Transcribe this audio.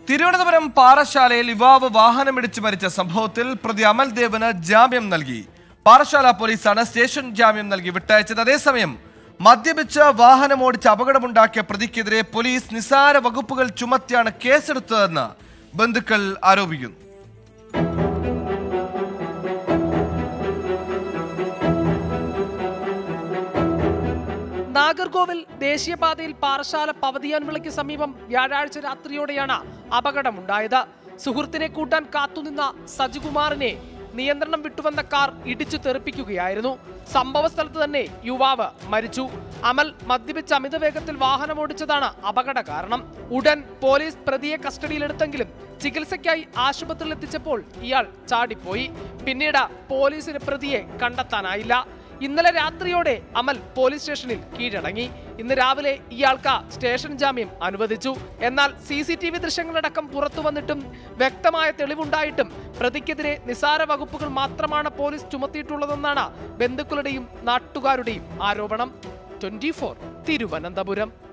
തിരുവനന്തപുരം പാറശാലയിൽ യുവാവ് വാഹനമിടിച്ച് മരിച്ച സംഭവത്തിൽ പ്രതി അമൽ ദേവന് ജാമ്യം നൽകി പാറശാല പോലീസാണ് സ്റ്റേഷൻ ജാമ്യം നൽകി വിട്ടയച്ചത് അതേസമയം മദ്യപിച്ച് വാഹനമോടിച്ച് അപകടമുണ്ടാക്കിയ പ്രതിക്കെതിരെ പോലീസ് നിസാര വകുപ്പുകൾ ചുമത്തിയാണ് കേസെടുത്തതെന്ന് ബന്ധുക്കൾ ആരോപിക്കുന്നു നാഗർകോവിൽ ദേശീയപാതയിൽ പാറശാല പവതിയാൻവിളയ്ക്ക് സമീപം വ്യാഴാഴ്ച രാത്രിയോടെയാണ് അപകടമുണ്ടായത് സുഹൃത്തിനെ കൂട്ടാൻ കാത്തുനിന്ന സജികുമാറിനെ നിയന്ത്രണം വിട്ടുവന്ന കാർ ഇടിച്ചു തെറിപ്പിക്കുകയായിരുന്നു സംഭവ സ്ഥലത്ത് തന്നെ യുവാവ് മരിച്ചു അമൽ മദ്യപിച്ച് അമിത വേഗത്തിൽ വാഹനമോടിച്ചതാണ് അപകട കാരണം ഉടൻ പോലീസ് പ്രതിയെ കസ്റ്റഡിയിലെടുത്തെങ്കിലും ചികിത്സയ്ക്കായി ആശുപത്രിയിൽ എത്തിച്ചപ്പോൾ ഇയാൾ ചാടിപ്പോയി പിന്നീട് പോലീസിന് പ്രതിയെ കണ്ടെത്താനായില്ല ഇന്നലെ രാത്രിയോടെ അമൽ പോലീസ് സ്റ്റേഷനിൽ കീഴടങ്ങി ഇന്ന് രാവിലെ ഇയാൾക്ക് സ്റ്റേഷൻ ജാമ്യം അനുവദിച്ചു എന്നാൽ സി സി ടി വി ദൃശ്യങ്ങളടക്കം പുറത്തു വന്നിട്ടും വ്യക്തമായ തെളിവുണ്ടായിട്ടും പ്രതിക്കെതിരെ നിസാര വകുപ്പുകൾ മാത്രമാണ് പോലീസ് ചുമത്തിയിട്ടുള്ളതെന്നാണ് ബന്ധുക്കളുടെയും നാട്ടുകാരുടെയും ആരോപണം ട്വന്റി തിരുവനന്തപുരം